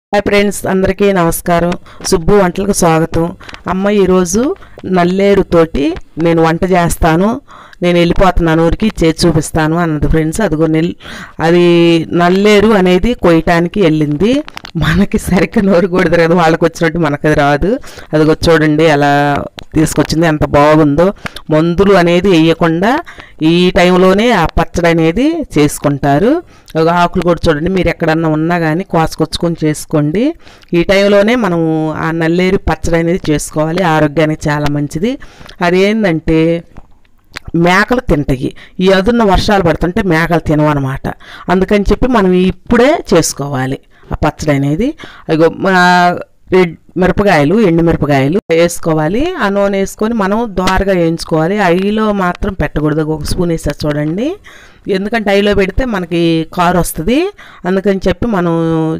hi friends అందరికీ నమస్కారం సుబ్బు వంటలకు స్వాగతం అమ్మ ఈరోజు నల్లేరు తోటి నేను వంట చేస్తాను నేను వెళ్ళిపోతున్నాను ఊరికి చేసి చూపిస్తాను అన్నది ఫ్రెండ్స్ అదిగో నెల్ అది నల్లేరు అనేది కొయ్యటానికి వెళ్ళింది మనకి సరిగ్గా నోరు కూడా తిరగదు వాళ్ళకి వచ్చినట్టు మనకు అది రాదు అదిగో చూడండి ఎలా తీసుకొచ్చింది ఎంత బాగుందో మందులు అనేది వేయకుండా ఈ టైంలోనే ఆ పచ్చడి అనేది చేసుకుంటారు ఒక ఆకులు కూడా చూడండి మీరు ఎక్కడన్నా ఉన్నా కానీ కోసుకొచ్చుకొని చేసుకోండి ఈ టైంలోనే మనం ఆ నల్లేరు పచ్చడి అనేది చేసుకోవాలి ఆరోగ్యానికి చాలా మంచిది అదేంటంటే మేకలు తింటాయి ఈ అదున్న వర్షాలు పడుతుంటే మేకలు తినవన్నమాట అందుకని చెప్పి మనం ఇప్పుడే చేసుకోవాలి ఆ పచ్చడి అనేది అదిగో మా రెడ్ మిరపకాయలు ఎండు మిరపకాయలు వేసుకోవాలి ఆ నూనె వేసుకొని మనం దోరగా వేయించుకోవాలి ఐలో మాత్రం పెట్టకూడదు ఒక స్పూన్ వేసారు చూడండి ఎందుకంటే ఐలో పెడితే మనకి కారు వస్తుంది అందుకని చెప్పి మనం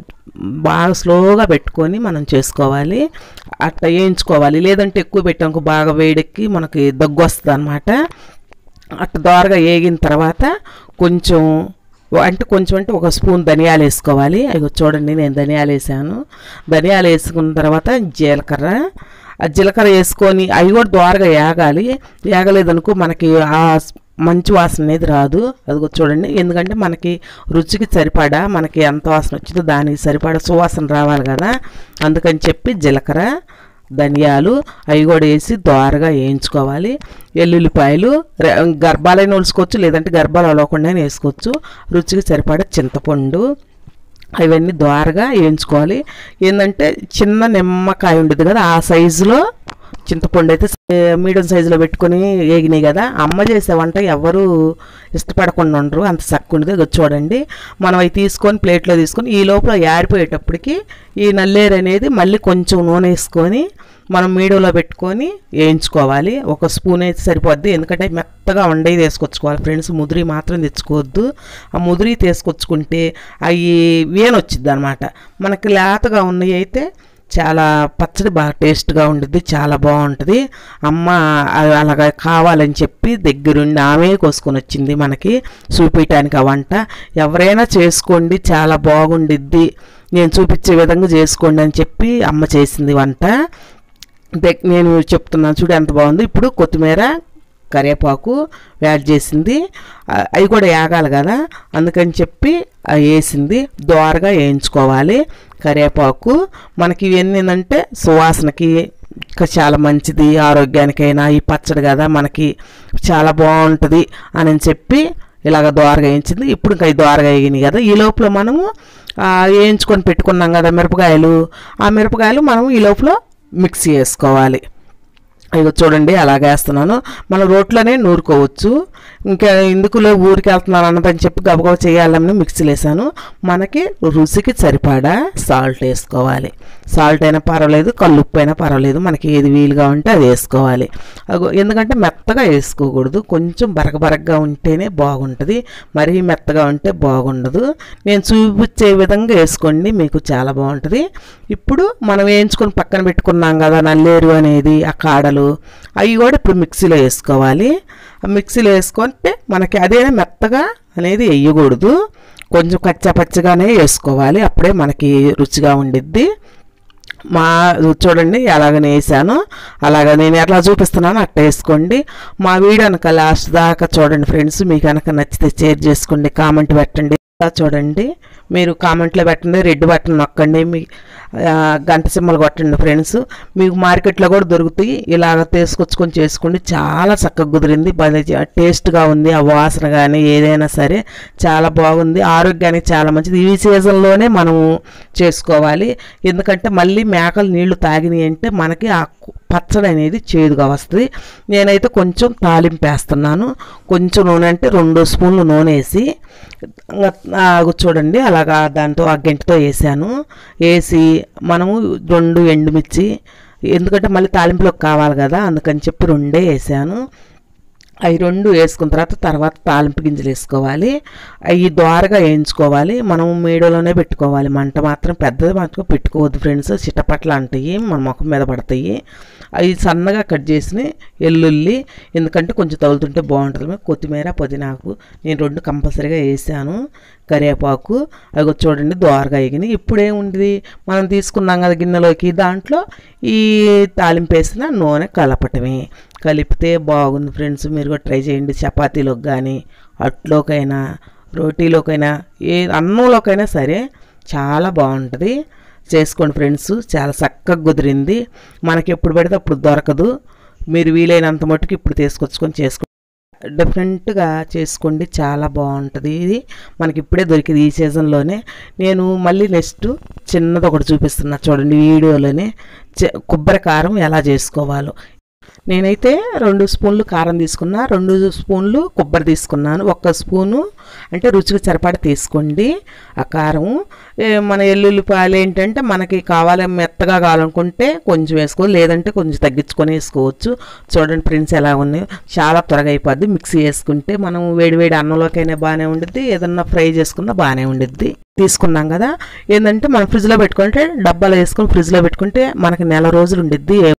బాగా స్లోగా పెట్టుకొని మనం చేసుకోవాలి అట్లా వేయించుకోవాలి లేదంటే ఎక్కువ పెట్టాక బాగా వేడెక్కి మనకి దగ్గు వస్తుంది అనమాట అట్లా దోరగా వేగిన తర్వాత కొంచెం అంటే కొంచెం అంటే ఒక స్పూన్ ధనియాలు వేసుకోవాలి అవి చూడండి నేను ధనియాలు వేసాను ధనియాలు వేసుకున్న తర్వాత జీలకర్ర ఆ జీలకర్ర వేసుకొని అవి కూడా దోరగా వేగాలి వేగలేదనుకో మనకి ఆ మంచి వాసన అనేది రాదు అది చూడండి ఎందుకంటే మనకి రుచికి సరిపడా మనకి ఎంత వాసన వచ్చిందో దానికి సరిపడా సువాసన రావాలి కదా అందుకని చెప్పి జీలకర్ర ధనియాలు అవి కూడా వేసి దోరగా వేయించుకోవాలి ఎల్లుల్లిపాయలు రె- గర్భాలైన ఒలుసుకోవచ్చు లేదంటే గర్భాలు అలవకుండా వేసుకోవచ్చు రుచికి సరిపడా చింతపండు అవన్నీ దోరగా వేయించుకోవాలి ఏంటంటే చిన్న నిమ్మకాయ ఉండేది కదా ఆ సైజులో చింతపండు అయితే మీడియం సైజులో పెట్టుకొని వేగినాయి కదా అమ్మ చేసే వంట ఎవరు ఇష్టపడకుండా ఉండరు అంత చక్కగా ఉండదు ఇదిగో చూడండి మనం అవి తీసుకొని ప్లేట్లో తీసుకొని ఈ లోపల ఆరిపోయేటప్పటికి ఈ నల్లేరు అనేది మళ్ళీ కొంచెం నూనె వేసుకొని మనం మీడియంలో పెట్టుకొని వేయించుకోవాలి ఒక స్పూన్ అయితే సరిపోద్ది ఎందుకంటే అవి మెత్తగా వండేది వేసుకొచ్చుకోవాలి ఫ్రెండ్స్ ముదిరి మాత్రం తెచ్చుకోవద్దు ఆ ముదిరి తీసుకొచ్చుకుంటే అవి వేనొచ్చిద్ది అనమాట మనకి లేతగా ఉన్నవి అయితే చాలా పచ్చడి బాగా టేస్ట్గా ఉండిద్ది చాలా బాగుంటుంది అమ్మ అ- అలాగా కావాలని చెప్పి దగ్గరుండి ఆమె కోసుకొని వచ్చింది మనకి చూపించడానికి ఆ వంట ఎవరైనా చేసుకోండి చాలా బాగుండిద్ది నేను చూపించే విధంగా చేసుకోండి అని చెప్పి అమ్మ చేసింది వంట దగ్- నేను చెప్తున్నాను చూడు ఎంత బాగుంది ఇప్పుడు కొత్తిమీర కరివేపాకు యాడ్ చేసింది ఆ, అవి కూడా వేగాలి కదా అందుకని చెప్పి అవి వేసింది దోరగా వేయించుకోవాలి కరివేపాకు మనకి ఇవన్నీ ఏంటంటే సువాసనకి ఇంకా చాలా మంచిది ఆరోగ్యానికైనా ఈ పచ్చడి కదా మనకి చాలా బాగుంటుంది అని చెప్పి ఇలాగ దోరగా వేయించింది ఇప్పుడు ఇంకా ఈ దోరగా వేగినాయి కదా ఈ లోపల మనము ఆ, వేయించుకొని పెట్టుకున్నాం కదా మిరపకాయలు ఆ మిరపకాయలు మనం ఈ లోపల మిక్సీ వేసుకోవాలి ఇక చూడండి అలాగ వేస్తున్నాను మనం రోట్లోనే నూరుకోవచ్చు ఇంకా ఎందుకులో ఊరికి వెళ్తున్నాను అన్నదని చెప్పి గబగబా చేయాలని మిక్సీలు వేసాను మనకి రుచికి సరిపడా సాల్ట్ వేసుకోవాలి సాల్ట్ అయినా పర్వాలేదు కల్లుప్పు అయినా పర్వాలేదు మనకి ఏది వీలుగా ఉంటే అది వేసుకోవాలి అగో ఎందుకంటే మెత్తగా వేసుకోకూడదు కొంచెం బరక బరకగా ఉంటేనే బాగుంటుంది మరీ మెత్తగా ఉంటే బాగుండదు నేను చూపించే విధంగా వేసుకోండి మీకు చాలా బాగుంటుంది ఇప్పుడు మనం వేయించుకొని పక్కన పెట్టుకున్నాం కదా నల్లేరు అనేది ఆ కాడలు అవి కూడా ఇప్పుడు మిక్సీలో వేసుకోవాలి ఆ మిక్సీలో వేసుకుంటే మనకి అదే మెత్తగా అనేది వేయకూడదు కొంచెం కచ్చా పచ్చగానే వేసుకోవాలి అప్పుడే మనకి రుచిగా ఉండిద్ది మా చూడండి ఎలాగనే వేసాను అలాగ నేను ఎట్లా చూపిస్తున్నానో అట్లా వేసుకోండి మా వీడియో కనుక లాస్ట్ దాకా చూడండి ఫ్రెండ్స్ మీకు కనుక నచ్చితే షేర్ చేసుకోండి కామెంట్ పెట్టండి ఇలా చూడండి మీరు కామెంట్లో పెట్టండి రెడ్ బటన్ నొక్కండి మీ ఆ, గంట సింబల్ కొట్టండి ఫ్రెండ్స్ మీకు మార్కెట్లో కూడా దొరుకుతాయి ఇలాగ తీసుకొచ్చుకొని చేసుకోండి చాలా చక్కగా కుదిరింది భలే చ- టేస్ట్గా ఉంది ఆ వాసన కానీ ఏదైనా సరే చాలా బాగుంది ఆరోగ్యానికి చాలా మంచిది ఈ సీజన్లోనే మనము చేసుకోవాలి ఎందుకంటే మళ్ళీ మేకలు నీళ్లు తాగినాయి అంటే మనకి ఆ కు- పచ్చడి అనేది చేదుగా వస్తుంది నేనైతే కొంచెం తాలింపు వేస్తున్నాను కొంచెం నూనె అంటే రెండు స్పూన్లు నూనె వేసి ఇంకా, ఆ, చూడండి అలాగా దాంతో ఆ గంటతో వేసాను వేసి మనము రెండు ఎండుమిర్చి ఎందుకంటే మళ్ళీ తాలింపులోకి కావాలి కదా అందుకని చెప్పి రెండే వేసాను అవి రెండు వేసుకున్న తర్వాత తర్వాత తాలింపు గింజలు వేసుకోవాలి అవి ద్వారగా వేయించుకోవాలి మనం మీడియంలోనే పెట్టుకోవాలి మంట మాత్రం పెద్దది మాత్రం పెట్టుకోవద్దు ఫ్రెండ్స్ చిటపట్ల అంటాయి మన ముఖం మీద పడతాయి అవి సన్నగా కట్ చేసిన ఎల్లుల్లి ఎందుకంటే కొంచెం తగులుతుంటే బాగుంటుంది కొత్తిమీర పుదీనాకు నేను రెండు కంపల్సరీగా వేసాను కరివేపాకు అవి చూడండి దోరగా ఎగినాయి ఇప్పుడు ఏముంది మనం తీసుకున్నాం కదా గిన్నెలోకి దాంట్లో ఈ తాలింపు వేసిన నూనె కలపటమే కలిపితే బాగుంది ఫ్రెండ్స్ మీరు కూడా ట్రై చేయండి చపాతీలోకి కానీ అట్లోకైనా రోటీలోకైనా ఏ అన్నంలోకైనా సరే చాలా బాగుంటుంది చేసుకోండి ఫ్రెండ్స్ చాలా చక్కగా కుదిరింది మనకి ఎప్పుడు పెడితే అప్పుడు దొరకదు మీరు వీలైనంత మట్టుకు ఇప్పుడు తీసుకొచ్చుకొని చేసుకోండి డిఫరెంట్గా చేసుకోండి చాలా బాగుంటుంది ఇది మనకి ఇప్పుడే దొరికింది ఈ సీజన్లోనే నేను మళ్ళీ నెక్స్ట్ చిన్నది ఒకటి చూపిస్తున్నా చూడండి వీడియోలోనే చె- కొబ్బరి కారం ఎలా చేసుకోవాలో నేనైతే రెండు స్పూన్లు కారం తీసుకున్నా రెండు స్పూన్లు కొబ్బరి తీసుకున్నాను ఒక్క స్పూను అంటే రుచికి సరిపడా తీసుకోండి ఆ కారం ఏ, మన ఎల్లుల్లిపాయలు ఏంటంటే మనకి కావాలి మెత్తగా కావాలనుకుంటే కొంచెం వేసుకో లేదంటే కొంచెం తగ్గించుకొని వేసుకోవచ్చు చూడండి ఫ్రెండ్స్ ఎలా ఉన్నాయో చాలా త్వరగా అయిపోద్ది మిక్సీ వేసుకుంటే మనం వేడి వేడి అన్నంలోకైనా బాగానే ఉండిద్ది ఏదన్నా ఫ్రై చేసుకున్నా బాగానే ఉండిద్ది తీసుకున్నాం కదా ఏంటంటే మనం ఫ్రిడ్జ్లో పెట్టుకుంటే డబ్బాలో వేసుకొని ఫ్రిడ్జ్లో పెట్టుకుంటే మనకి నెల రోజులు ఉండిద్ది